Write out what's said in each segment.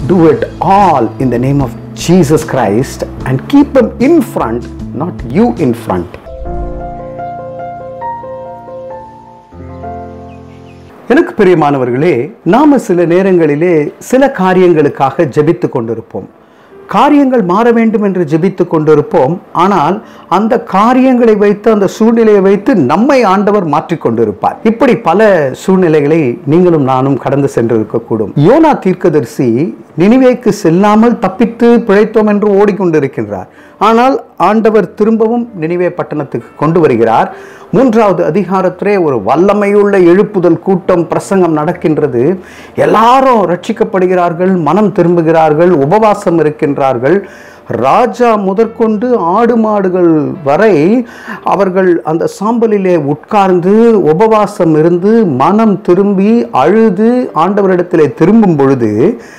Do it all in the name of Jesus Christ and keep them in front, not you in front. எனக்கு பிரியமானவர்களே நாம சில நேரங்களிலே சில காரியங்களுக்காக ஜெபித்து கொண்டிருப்போம் காரியங்கள் மாற வேண்டும் என்று ஜெபித்து கொண்டிருப்போம் ஆனால் அந்த காரியங்களை வைத்து அந்த சூழ்நிலையை வைத்து நம்மை ஆண்டவர் மாற்றிக் கொண்டிருப்பார் இப்படி பல சூழ்நிலைகளை நீங்களும் நானும் கடந்து சென்றிருக்கக்கூடும் யோனா தீர்க்கதரிசி நினிவேக்கு செல்லாமல் தப்பித்து பிழைத்தோம் என்று ஓடிக்கொண்டிருக்கின்றார் ஆனால் ஆண்டவர் திரும்பவும் நினிவே பட்டணத்துக்கு கொண்டு வருகிறார் மூன்றாவது அதிகாரத்திலே ஒரு வல்லமையுள்ள எழுப்புதல் கூட்டம் பிரசங்கம் நடக்கின்றது எல்லாரும் ரட்சிக்கப்படுகிறார்கள் மனம் திரும்புகிறார்கள் உபவாசம் இருக்கின்றார்கள் ராஜா முதற்கொண்டு ஆடு மாடுகள் வரை அவர்கள் அந்த சாம்பலிலே உட்கார்ந்து உபவாசம் இருந்து மனம் திரும்பி அழுது ஆண்டவரிடத்திலே திரும்பும் பொழுது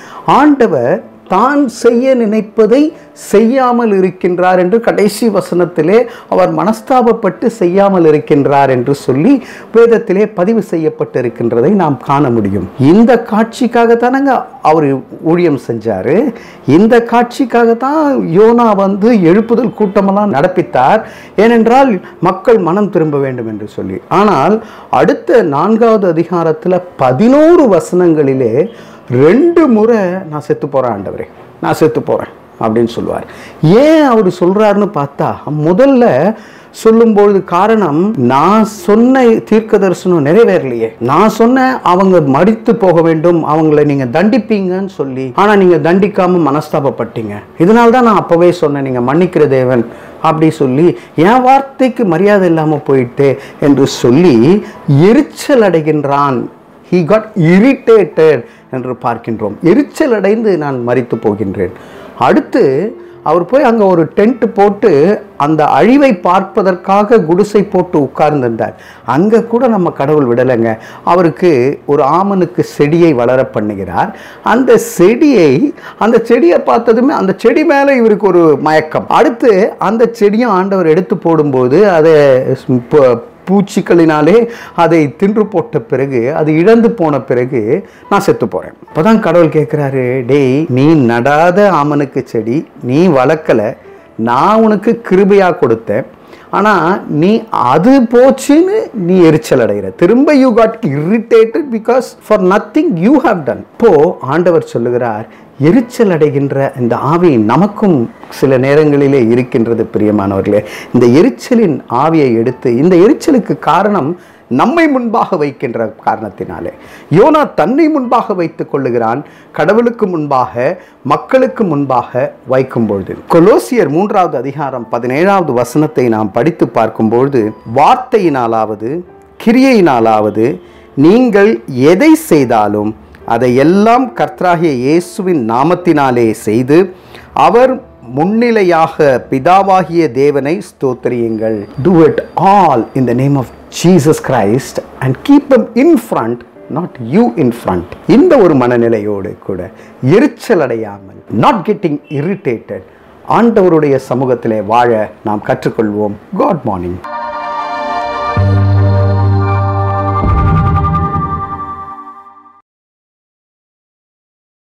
ஆண்டவர் தான் செய்ய நினைப்பதை செய்யாமல் இருக்கின்றார் என்று கடைசி வசனத்திலே அவர் மனஸ்தாபப்பட்டு செய்யாமல் இருக்கின்றார் என்று சொல்லி வேதத்திலே பதிவு செய்யப்பட்டிருக்கின்றதை நாம் காண முடியும் இந்த காட்சிக்காக தானங்க அவர் ஊழியம் செஞ்சாரு இந்த காட்சிக்காக தான் யோனா வந்து எழுப்புதல் கூட்டமெல்லாம் நடப்பித்தார் ஏனென்றால் மக்கள் மனம் திரும்ப வேண்டும் என்று சொல்லி ஆனால் அடுத்த நான்காவது அதிகாரத்தில் பதினோரு வசனங்களிலே ரெண்டு முறை நான் செத்து போகிறேன் ஆண்டவரே நான் செத்து போகிறேன் அப்படின்னு சொல்லுவார் ஏன் அவர் சொல்கிறாருன்னு பார்த்தா முதல்ல சொல்லும்பொழுது காரணம் நான் சொன்ன தீர்க்க தரிசனம் நிறைவேறலையே நான் சொன்ன அவங்க மடித்து போக வேண்டும் அவங்கள நீங்க தண்டிப்பீங்கன்னு சொல்லி ஆனா நீங்க தண்டிக்காம மனஸ்தாபப்பட்டீங்க இதனால தான் நான் அப்பவே சொன்னேன் நீங்க மன்னிக்கிற தேவன் அப்படி சொல்லி என் வார்த்தைக்கு மரியாதை இல்லாமல் போயிட்டு என்று சொல்லி எரிச்சல் அடைகின்றான் ஹி காட் இரிட்டேட்டட் என்று பார்க்கின்றோம் எரிச்சல் அடைந்து நான் மறித்து போகின்றேன் அடுத்து அவர் போய் அங்கே ஒரு டென்ட் போட்டு அந்த அழிவை பார்ப்பதற்காக குடிசை போட்டு உட்கார்ந்திருந்தார் அங்கே கூட நம்ம கடவுள் விடலைங்க அவருக்கு ஒரு ஆமனுக்கு செடியை வளர பண்ணுகிறார் அந்த செடியை அந்த செடியை பார்த்ததுமே அந்த செடி மேலே இவருக்கு ஒரு மயக்கம் அடுத்து அந்த செடியும் ஆண்டவர் எடுத்து போடும்போது அதை ப- பூச்சிகளினாலே அதை தின்று போட்ட பிறகு அது இழந்து போன பிறகு நான் செத்து போறேன் அப்பதான் கடவுள் கேட்குறாரு டேய் நீ நடாத ஆமனுக்கு செடி நீ வளர்க்கல நான் உனக்கு கிருபையா கொடுத்தேன் ஆனா நீ அது போச்சுன்னு நீ எரிச்சல் அடைகிற திரும்ப you got irritated because for nothing you have done இப்போ ஆண்டவர் சொல்லுகிறார் எரிச்சல் அடைகின்ற இந்த ஆவி நமக்கும் சில நேரங்களிலே இருக்கின்றது பிரியமானவர்களே இந்த எரிச்சலின் ஆவியை எடுத்து இந்த எரிச்சலுக்கு காரணம் நம்மை முன்பாக வைக்கின்ற காரணத்தினாலே யோனா தன்னை முன்பாக வைத்துக் கொள்ளுகிறான் கடவுளுக்கு முன்பாக மக்களுக்கு முன்பாக வைக்கும் பொழுது கொலோசியர் மூன்றாவது அதிகாரம் பதினேழாவது வசனத்தை நாம் படித்து பார்க்கும்பொழுது வார்த்தையினாலாவது கிரியையினாலாவது நீங்கள் எதை செய்தாலும் அதை எல்லாம் கர்த்தராகிய இயேசுவின் நாமத்தினாலே செய்து அவர் முன்னிலையாக பிதாவாகிய தேவனை ஸ்தோத்திரியுங்கள் do it all in the name of Jesus Christ and keep them in front not you in front இந்த ஒரு மனநிலையோடு கூட எரிச்சல் அடையாமல் not getting irritated ஆண்டவருடைய சமூகத்திலே வாழ நாம் கற்றுக்கொள்வோம் காட் மார்னிங்